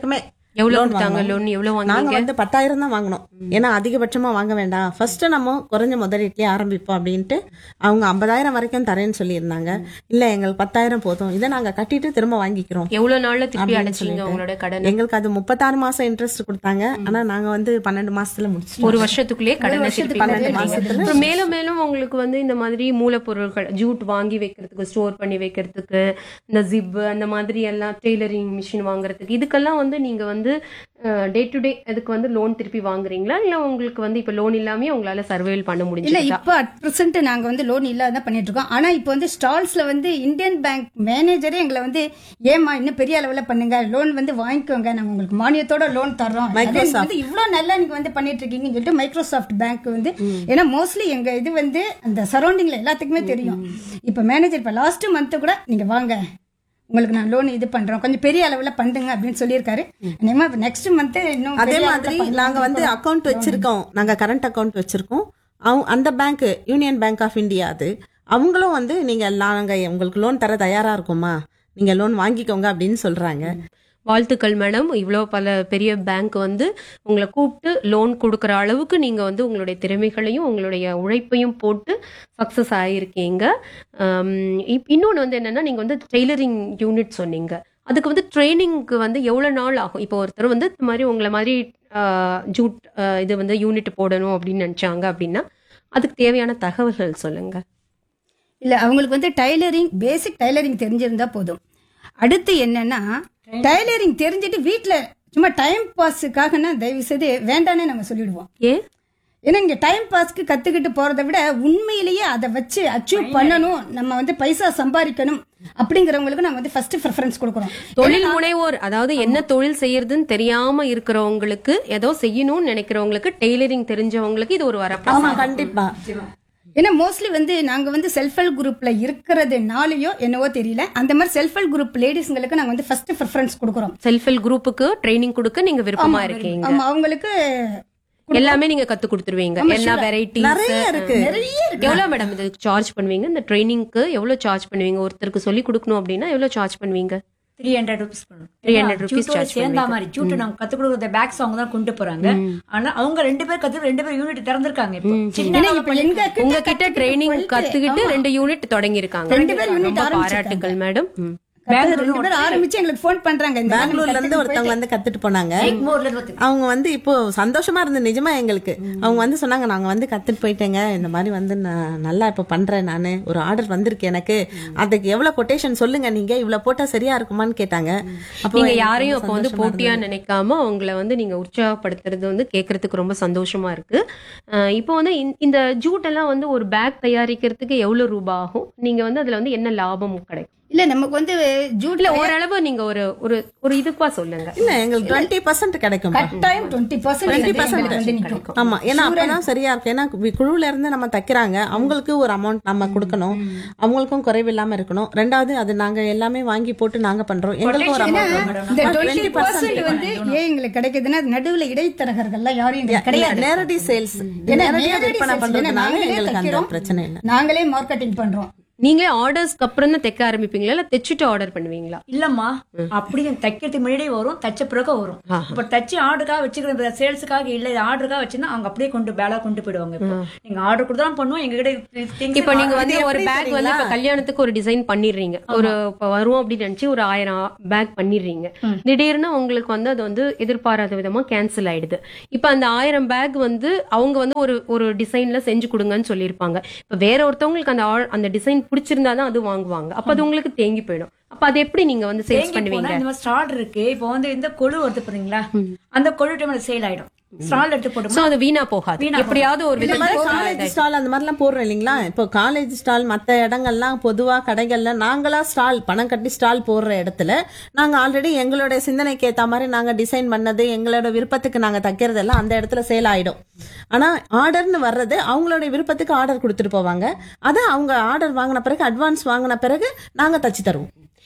எவ்வளவு loan கொடுத்தாங்க வாங்கினோம். லோன் எவ்வளவு நாங்க வாங்குனீங்க வந்து பத்தாயிரம் தான் வாங்கினோம் ஏன்னா அதிகபட்சமா வாங்க வேண்டாம் ஃபர்ஸ்ட் நம்ம குறைஞ்ச முதலீட்டிலே ஆரம்பிப்போம் அப்படின்ட்டு அவங்க ஐம்பதாயிரம் வரைக்கும் தரேன்னு சொல்லியிருந்தாங்க இல்ல எங்களுக்கு பத்தாயிரம் போதும் இதை நாங்க கட்டிட்டு திரும்ப வாங்கிக்கிறோம் எவ்வளவு நாள்ல திருப்பி அப்படின்னு அடைச்சீங்க சொல்லிட்டு. உங்களோட கடன் எங்களுக்கு அது முப்பத்தாறு மாசம் இன்ட்ரெஸ்ட் கொடுத்தாங்க ஆனா நாங்க வந்து பன்னெண்டு மாசத்துல முடிச்சிட்டோம் ஒரு வருஷத்துக்குள்ளே கடனை திருப்பி பன்னெண்டு கட்டிட்டீங்க. மாசத்துல அப்புறம் மேலும் மேலும் உங்களுக்கு வந்து இந்த மாதிரி மூலப்பொருட்கள் ஜூட் வாங்கி வைக்கிறதுக்கு ஸ்டோர் பண்ணி வைக்கிறதுக்கு இந்த ஜிப் அந்த மாதிரி எல்லாம் டெய்லரிங் மிஷின் வாங்குறதுக்கு இதுக்கெல்லாம் வந்து நீங்க வந்து டே டு டே அதுக்கு வந்து லோன் திருப்பி வாங்குறீங்களா இல்ல உங்களுக்கு வந்து இப்ப லோன் இல்லாம உங்களால சர்வைவல் பண்ண இல்ல முடிஞ்சதா இப்போ அட் பிரசன்ட் நாங்க வந்து லோன் இல்லாத பண்ணிட்டு இருக்கோம் ஆனா இப்போ வந்து ஸ்டால்ஸ்ல வந்து இந்தியன் பேங்க் மேனேஜரே எங்களை வந்து ஏமா இன்னும் பெரிய அளவுல பண்ணுங்க லோன் வந்து வாங்கிக்கோங்க நாங்க உங்களுக்கு மானியத்தோட லோன் தர்றோம் அதே நீங்க வந்து இவ்வளவு நல்லா நீங்க வந்து பண்ணிட்டு இருக்கீங்கன்னு சொல்லிட்டு மைக்ரோசாஃப்ட் பேங்க் வந்து ஏன்னா மோஸ்ட்லி எங்க இது வந்து அந்த சரௌண்டிங்ல எல்லாத்துக்குமே தெரியும் இப்போ மேனேஜர் இப்போ லாஸ்ட் மந்த் கூட நீங்க வாங்க உங்களுக்கு நான் லோன் இது பண்றோம் கொஞ்சம் பெரிய அளவுல பண்ணுங்க அப்படின்னு சொல்லியிருக்காரு நெக்ஸ்ட் மந்த் இன்னும் அதே பெரிய அளவுல மாதிரி பண்ணலாம். நாங்க வந்து அக்கவுண்ட் வச்சிருக்கோம் நாங்க கரண்ட் அக்கவுண்ட் வச்சிருக்கோம் அவங்க அந்த bank Union Bank of India அது அவங்களும் வந்து நீங்க நாங்க உங்களுக்கு லோன் தர தயாரா இருக்கோமா நீங்க லோன் வாங்கிக்கோங்க அப்படின்னு சொல்றாங்க வாழ்த்துக்கள் மேடம் இவ்வளோ பல பெரிய பேங்க் வந்து உங்களை கூப்பிட்டு லோன் கொடுக்குற அளவுக்கு நீங்கள் வந்து உங்களுடைய திறமைகளையும் உங்களுடைய உழைப்பையும் போட்டு சக்ஸஸ் ஆகியிருக்கீங்க இன்னொன்று வந்து என்னென்னா நீங்கள் வந்து டெய்லரிங் யூனிட் சொன்னீங்க அதுக்கு வந்து ட்ரைனிங்க்கு வந்து எவ்வளோ நாள் ஆகும் இப்போ ஒருத்தர் வந்து இந்த மாதிரி உங்களை மாதிரி ஆஹ், ஜூட் ஆஹ், இது வந்து யூனிட் போடணும் அப்படின்னு நினச்சாங்க அப்படின்னா அதுக்கு தேவையான தகவல்கள் சொல்லுங்கள் இல்ல அவங்களுக்கு வந்து டைலரிங் பேசிக் டைலரிங் தெரிஞ்சிருந்தா போதும் அடுத்து என்னன்னா டைலரிங் தெரிஞ்சுட்டு வீட்ல சும்மா டைம் பாஸுக்காகனா தயவு செய்து வேண்டானே நாங்க சொல்லிடுவோம் ஏன் ஏன்னா இங்க டைம் பாஸ்க்கு கத்துக்கிட்டு போறதை விட உண்மையிலேயே அதை வச்சு அச்சீவ் பண்ணணும் நம்ம வந்து பைசா சம்பாதிக்கணும் அப்படிங்கிறவங்களுக்கு நாங்க வந்து ஃபர்ஸ்ட் ப்ரிஃபரன்ஸ் கொடுக்குறோம் தொழில் முனைவோர் அதாவது என்ன தொழில் செய்யறதுன்னு தெரியாம இருக்கிறவங்களுக்கு ஏதோ செய்யணும்னு நினைக்கிறவங்களுக்கு டெய்லரிங் தெரிஞ்சவங்களுக்கு இது ஒரு வரப்பா ஆமா கண்டிப்பா ஏன்னா மோஸ்ட்லி வந்து நாங்க வந்து செல்ஃப் ஹெல்ப் குரூப்ல இருக்கிறதுனாலயோ என்னவோ தெரியல அந்த மாதிரி செல்ஃப் ஹெல்ப் குரூப் லேடிஸ்ங்களுக்கு நாங்க வந்து ஃபர்ஸ்ட் ப்ரிஃபரன்ஸ் கொடுக்குறோம் செல்ஃப் ஹெல்ப் குரூப்புக்கு ட்ரைனிங் கொடுக்க நீங்க விருப்பமா இருக்கீங்க ஆமா அவங்களுக்கு எல்லாமே நீங்க கத்து கொடுத்துருவீங்க எல்லா வெரைட்டிஸ் நிறைய இருக்கு எவ்வளவு மேடம் இது சார்ஜ் பண்ணுவீங்க இந்த ட்ரைனிங்க்கு எவ்வளவு சார்ஜ் பண்ணுவீங்க ஒருத்தருக்கு சொல்லி கொடுக்கணும் அப்படின்னா எவ்வளவு சார்ஜ் பண்ணுவீங்க த்ரீ ஹண்ட்ரட் ருபீஸ் பண்ணுவோம் 300 rupees ஜூட்டோட charge சேர்ந்த மாதிரி ஜூட்டு நாங்க கத்து கொடுக்குற பேக்ஸ் அவங்க தான் கொண்டு போறாங்க ஆனா அவங்க ரெண்டு பேர் கத்து ரெண்டு பேர் யூனிட் திறந்திருக்காங்க இப்போ சின்ன ஏன்னா இப்ப எங்க கிட்ட உங்ககிட்ட ட்ரைனிங் கத்துக்கிட்டு ரெண்டு யூனிட் தொடங்கி இருக்காங்க ரெண்டு பேர் unit ரொம்ப ஆரம்பிச்சிருக்காங்க. பாராட்டுகள் மேடம் கத்து- ரெண்டு பேரும் ஆரம்பிச்சு எங்களுக்கு ஃபோன் பண்றாங்க இந்த மாதிரி பெங்களூர்ல இருந்து ஒருத்தவங்க வந்து கத்துட்டு போனாங்க எக்மோர்ல இருந்து ஒருத்தர். அவங்க வந்து இப்போ சந்தோஷமா இருந்தது நிஜமா எங்களுக்கு அவங்க வந்து சொன்னாங்க நாங்க வந்து கத்துட்டு போயிட்டேங்க இந்த மாதிரி வந்து நான் நல்லா இப்ப பண்றேன் நானு ஒரு ஆர்டர் வந்திருக்கு எனக்கு அதுக்கு எவ்வளவு கொட்டேஷன் சொல்லுங்க நீங்க இவ்வளவு போட்டா சரியா இருக்குமான்னு கேட்டாங்க அப்போ நீங்க எனக்கு யாரையும் ரொம்ப அப்ப வந்து சந்தோஷமா போட்டியா நினைக்காம அவங்கள வந்து நீங்க உற்சாகப்படுத்துறது வந்து கேட்கறதுக்கு ரொம்ப சந்தோஷமா இருக்கு அஹ் இப்போ வந்து இந்த- இந்த ஜூட் எல்லாம் வந்து ஒரு பேக் தயாரிக்கிறதுக்கு எவ்வளவு ரூபாய் ஆகும் நீங்க வந்து அதுல வந்து என்ன லாபம் கிடைக்கும் இல்ல நமக்கு வந்து ஜூட்ல இல்ல ஓரளவு நீங்க ஒரு ஒரு ஒரு இதுப்பா சொல்லுங்க இல்ல எங்களுக்கு டுவெண்ட்டி பர்சன்ட் கிடைக்கும் கட்டாயம் டுவெண்ட்டி பர்சன்ட் வந்து நிக்கும் ஆமா ஏன்னா அப்பதான் சரியா இருக்கு ஏன்னா வி- குழுல இருந்து நம்ம தைக்கிறாங்க அவங்களுக்கு ஒரு அமௌண்ட் நம்ம கொடுக்கணும் அவங்களுக்கும் குறைவில்லாம இருக்கணும் ரெண்டாவது அது நாங்க எல்லாமே வாங்கி போட்டு நாங்க பண்றோம் எங்களுக்கும் ஒரு அமௌண்ட் இந்த டுவெண்ட்டி பர்சன்ட் வந்து ஏன் எங்களுக்கு கிடைக்குதுன்னா அது நடுவுல இடைத்தரகர்கள்லாம் யாரும் எங்களுக்கு கிடையாது நேரடி சேல்ஸ் ஏன்னா நேரடியா நேரடி விற்பனை sales, ஏன்னா பண்றதுனால நாங்களே எங்களுக்கு அந்த தைக்கிறோம். பிரச்சனை இல்ல நாங்களே மார்க்கெட்டிங் பண்றோம் நீங்க ஆர்டர்ஸ்க்கு அப்புறம் தான் தைக்க ஆரம்பிப்பீங்களா இல்ல தைச்சிட்டு ஆர்டர் பண்ணுவீங்களா இல்லம்மா அப்படி தைக்கிறதுக்கு முன்னாடியே வரும் தச்ச பிறகு வரும் இப்ப தச்சு ஆர்டருக்காக வச்சுக்கிற சேல்ஸுக்காக இல்ல ஆர்டருக்காக வச்சிருந்தா அவங்க அப்படியே கொண்டு பேலா கொண்டு போயிடுவாங்க இப்போ நீங்க ஆர்டர் கொடுத்தா பண்ணுவோம் எங்க கிட்ட things இப்ப நீங்க வந்து இது ஒரு எப்படி பேக் வந்து இப்ப கல்யாணத்துக்கு ஒரு டிசைன் பண்ணிடுறீங்க ஒரு இப்ப வரும் அப்படின்னு நினைச்சு ஒரு ஆயிரம் பேக் பண்ணிடுறீங்க திடீர்னு உங்களுக்கு வந்து அது வந்து எதிர்பாராத விதமா கேன்சல் ஆயிடுது இப்ப அந்த ஆயிரம் பேக் வந்து அவங்க வந்து ஒரு ஒரு டிசைன்ல செஞ்சு கொடுங்கன்னு சொல்லியிருப்பாங்க இப்ப வேற ஒருத்தவங்களுக்கு அந்த ஆ- அந்த டிசைன் பிடிச்சிருந்தாதான் அது வாங்குவாங்க அப்ப அது உங்களுக்கு தேங்கி போயிடும் அப்ப அது எப்படி நீங்க வந்து சேல்ஸ் தேங்கி பண்ணுவீங்க போனா இந்த மாதிரி ஸ்டார்ட் இருக்கு இப்போ வந்து இந்த கொழு வருது பாத்தீங்களா அந்த கொழு டைம்ல சேல் ஆயிடும் ஸ்டால் எடுத்து போட்டு சோ அது வீணா போகாது எப்படியாவது ஒரு இந்த மாதிரி விதத்துல காலேஜ் ஸ்டால் அந்த மாதிரிலாம் போடுறோம் இல்லைங்களா இப்போ காலேஜ் ஸ்டால் மத்த இடங்கள்லாம் பொதுவா கடைகள்ல நாங்களா ஸ்டால் பணம் கட்டி ஸ்டால் போடுற இடத்துல நாங்க ஆல்ரெடி எங்களோட சிந்தனைக்கு ஏத்த மாதிரி நாங்க டிசைன் பண்ணது எங்களோட விருப்பத்துக்கு நாங்க தைக்கிறதெல்லாம் அந்த இடத்துல சேல் ஆயிடும் ஆனா ஆர்டர்னு வர்றது அவங்களோட விருப்பத்துக்கு ஆர்டர் கொடுத்துட்டு போவாங்க அதை அவங்க ஆர்டர் வாங்கின பிறகு அட்வான்ஸ் வாங்கின பிறகு நாங்க தச்சு தருவோம்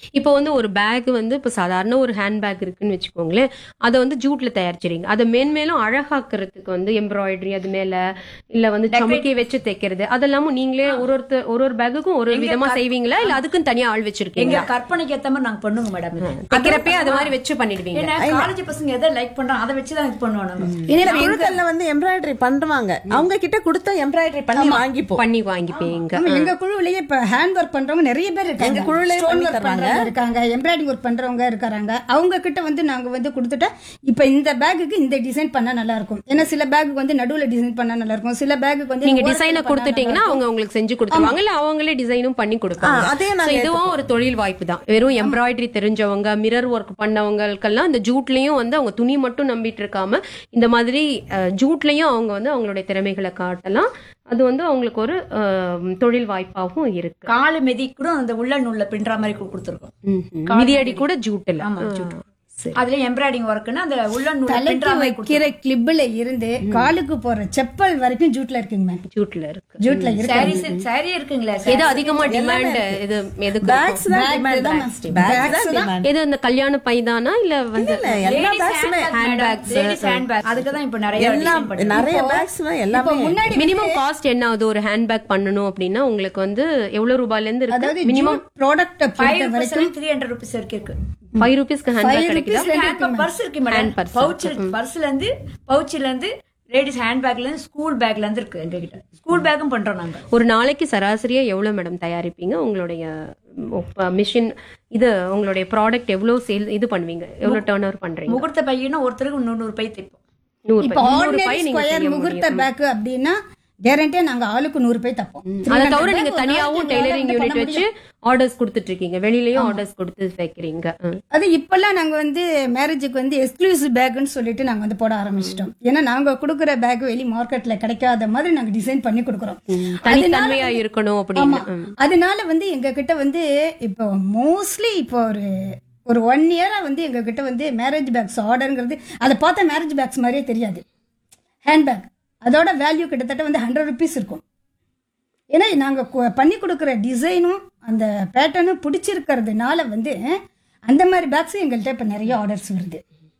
இப்போ வந்து ஒரு பேக் வந்து இப்போ சாதாரண ஒரு ஹேண்ட் பேக் இருக்குன்னு வச்சுக்கோங்களேன் அதை வந்து ஜூட்ல தயாரிச்சிருங்க அதை மேன்மேலும் அழகாக்குறதுக்கு வந்து எம்ப்ராய்டரி அது மேல இல்ல வந்து சமுக்கி வச்சு தைக்கிறது அதெல்லாமும் நீங்களே ஒரு ஒருத்தர் ஒரு ஒரு பேக்குக்கும் ஒரு ஒரு விதமா செய்வீங்களா இல்ல அதுக்கும் தனியா ஆள் எங்க வச்சிருக்கீங்க கற்பனைக்கு ஏத்த மாதிரி நாங்க பண்ணுவோம் மேடம் தைக்கிறப்பே அது மாதிரி வச்சு பண்ணிடுவீங்க ஏன்னா காலேஜ் பசங்க எதை லைக் பண்றாங்க அதை வச்சு தான் இது பண்ணுவோம் நாங்க இந்த குழுக்கள்ல வந்து எம்ப்ராய்டரி பண்றவாங்க அவங்க கிட்ட கொடுத்தா எம்ப்ராய்டரி பண்ணி வாங்கிப்போம் பண்ணி வாங்கிப்பீங்க ஆமா, எங்க குழுவிலேயே இப்ப ஹேண்ட் ஒர்க் பண்றவங்க நிறைய பேர் இருக்காங்க எங்க குழுவிலேயே Stone பண்ணி work தர்றாங்க. பண்றவங்க இருக்காங்க எம்ப்ராய்டிங் ஒர்க் பண்றவங்க இருக்காங்க அவங்க கிட்ட வந்து நாங்க வந்து கொடுத்துட்டா இப்ப இந்த பேக்குக்கு இந்த டிசைன் பண்ணா நல்லா இருக்கும் ஏன்னா சில பேக்கு வந்து நடுவுல டிசைன் பண்ணா நல்லா இருக்கும் சில பேக்குக்கு வந்து நீங்க ஓரத்துல டிசைனை பண்ணா கொடுத்துட்டீங்கன்னா அவங்க உங்களுக்கு செஞ்சு கொடுத்துருவாங்க இல்ல அவங்களே டிசைனும் பண்ணி கொடுப்பாங்க ஆ, அதையும் So, நாங்க இதுவும் ஒரு தொழில் வாய்ப்பு தான் வெறும் எம்ப்ராய்டரி தெரிஞ்சவங்க மிரர் ஒர்க் பண்ணவங்களுக்கெல்லாம் இந்த ஜூட்லயும் வந்து அவங்க துணி மட்டும் நம்பிட்டு இருக்காம இந்த மாதிரி அஹ், ஜூட்லயும் அவங்க வந்து அவங்களுடைய திறமைகளை காட்டலாம் அது வந்து அவங்களுக்கு ஒரு அஹ், தொழில் வாய்ப்பாகவும் இருக்கு காலு மெதி கூட அந்த உள்ள நூல்ல பின்ற மாதிரி கு- கொடுத்திருக்கோம் ம்ஹும். மிதியடி கூட ஜூட்ல ஆமா, ஜூட். அதுல எம்ப்ராய்டிங் ஒர்க்னா அந்த உள்ள நூல்ல தலைக்கு பின்ற மாதிரி வைக்கிற கிளிப்ல இருந்து காலுக்கு போற செப்பல் வரைக்கும் ஜூட்ல இருக்குங்க மேம் ஜூட்ல இருக்கு ஜூட்ல இருக்கு சாரி சாரி இருக்குங்களா எது அதிகமா டிமாண்ட் இது எதுக்கு பேக்ஸ் தான் டிமாண்ட் பேக்ஸ் தான் டிமாண்ட் எது இந்த கல்யாண பைதானா இல்ல வந்து எல்லா பேக்ஸுமே லேடிஸ் ஹேண்ட் பேக் அதுக்கு தான் இப்ப நிறைய எல்லா design பண்றோம். நிறைய பேக்ஸ் எல்லாமே முன்னாடி மினிமம் காஸ்ட் என்ன ஆகுது ஒரு ஹேண்ட் பேக் பண்ணணும் அப்படின்னா உங்களுக்கு வந்து எவ்வளவு ரூபாயில இருந்து இருக்கு அதாவது மினிமம் ப்ராடக்ட ஃபைவ் பொறுத்த வரைக்கும் ருபீஸ் த்ரீ ஹண்ட்ரட் ருபீஸ் வரைக்கும் இருக்கு ஃபைவ் ருபீஸ்க்கு ஹேண்ட் பேக் கிடைக்குதா பர்ஸ் இருக்கு மேடம் purse. பவுச் பர்ஸ்ல இருந்து பவுச்ல இருந்து லேடிஸ் ஹேண்ட் பேக்ல இருந்து ஸ்கூல் பேக்ல இருந்து இருக்கு எங்க கிட்ட ஸ்கூல் பேக்கும் பண்றோம் நாங்க ஒரு நாளைக்கு சராசரியா எவ்வளவு மேடம் தயாரிப்பீங்க உங்களுடைய மிஷின் இது உங்களுடைய ப்ராடக்ட் எவ்வளவு சேல் இது பண்ணுவீங்க எவ்வளவு டர்ன் ஓவர் பண்றீங்க முகூர்த்த பையனா ஒருத்தருக்கு நூறு பை தைப்போம் நூறு இப்ப பை- நூறு ஆர்டினரி பை நீங்க ஸ்கொயர் செய்ய முகூர்த்த முடியும் பேக் அப்படின்னா கேரண்டியா நாங்க ஆளுக்கு நூறு பேர் தப்போம் அதை தவிர நீங்க தனியாவும் டெய்லரிங் யூனிட் வச்சு ஆர்டர்ஸ் கொடுத்துட்டு இருக்கீங்க வெளியிலயும் ஆர்டர்ஸ் கொடுத்து வைக்கிறீங்க ம். அது இப்பெல்லாம் நாங்க வந்து மேரேஜுக்கு வந்து எக்ஸ்க்ளூசிவ் பேக்னு சொல்லிட்டு நாங்க வந்து போட ஆரம்பிச்சிட்டோம் ஏன்னா நாங்க கொடுக்குற பேக் வெளி மார்க்கெட்ல கிடைக்காத மாதிரி நாங்க டிசைன் பண்ணி கொடுக்குறோம் தனித்தன்மையா இருக்கணும் அப்படின்னு ஆமா அதனால வந்து எங்க கிட்ட வந்து இப்போ மோஸ்ட்லி இப்போ ஒரு ஒரு ஒன் இயரா வந்து எங்க கிட்ட வந்து மேரேஜ் பேக்ஸ் ஆர்டருங்கிறது அதை பார்த்தா மேரேஜ் பேக்ஸ் மாதிரியே தெரியாது ஹேண்ட்பேக் அதோட வேல்யூ கிட்டத்தட்ட வந்து ஹண்ட்ரட் ருபீஸ் இருக்கும் ஏன்னா நாங்கள் பண்ணி கொடுக்குற டிசைனும் அந்த பேட்டர்னும் பிடிச்சிருக்கிறதுனால வந்து அந்த மாதிரி பேக்ஸ் எங்கள்கிட்ட இப்போ நிறைய ஆர்டர்ஸ் வருது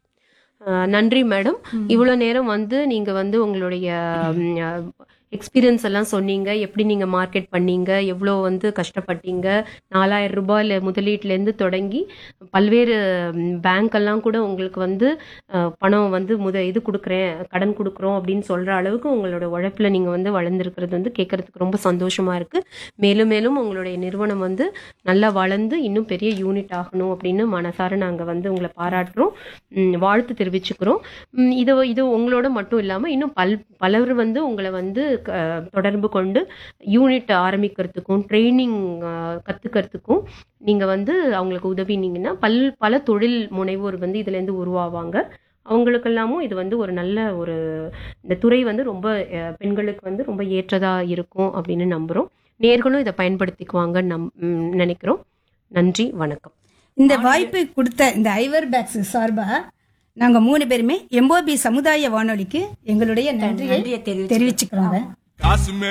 அஹ் நன்றி மேடம் இவ்வளவு நேரம் வந்து நீங்க வந்து உங்களுடைய எக்ஸ்பீரியன்ஸ் எல்லாம் சொன்னீங்க எப்படி நீங்க மார்க்கெட் பண்ணீங்க எவ்வளோ வந்து கஷ்டப்பட்டீங்க நாலாயிரம் ரூபாயில முதலீட்டுல இருந்து தொடங்கி பல்வேறு பேங்க் எல்லாம் கூட உங்களுக்கு வந்து அஹ், பணம் வந்து முத இது கொடுக்குறேன் கடன் கொடுக்குறோம் அப்படின்னு சொல்ற அளவுக்கு உங்களோட உழைப்புல நீங்க வந்து வளர்ந்துருக்கிறது வந்து கேட்கறதுக்கு ரொம்ப சந்தோஷமா இருக்கு மேலும் மேலும் உங்களுடைய நிறுவனம் வந்து நல்லா வளர்ந்து இன்னும் பெரிய யூனிட் ஆகணும் அப்படின்னு மனசார நாங்க வந்து உங்களை பாராட்டுறோம் ம், வாழ்த்து தெரிவிச்சுக்கிறோம் ம், இது இது உங்களோட மட்டும் இல்லாம இன்னும் பல் பலர் வந்து உங்களை வந்து க- தொடர்பு கொண்டு யூனிட் ஆரம்பிக்கிறதுக்கும் ட்ரைனிங் கத்துக்கிறதுக்கும் நீங்க வந்து அவங்களுக்கு உதவினீங்கன்னா பல் பல தொழில் முனைவோர் வந்து இதுல இருந்து உருவாவாங்க அவங்களுக்கெல்லாமும் இது வந்து ஒரு நல்ல ஒரு இந்த துறை வந்து ரொம்ப அஹ், பெண்களுக்கு வந்து ரொம்ப ஏற்றதா இருக்கும் அப்படின்னு நம்புறோம் நேர்களும் இதை பயன்படுத்திக்குவாங்கன்னு நம் ம், நினைக்கிறோம் நன்றி வணக்கம் இந்த வாய்ப்பு கொடுத்த இந்த ஐவர் பேக்ஸ் சார்பா நாங்க மூணு பேருமே எம்போபி சமுதாய வானொலிக்கு எங்களுடைய நன்றியை நன்றியை தெரிவிச்சுக்கிறோம். தெரிவிச்சுக்கிறோங்க காசுமே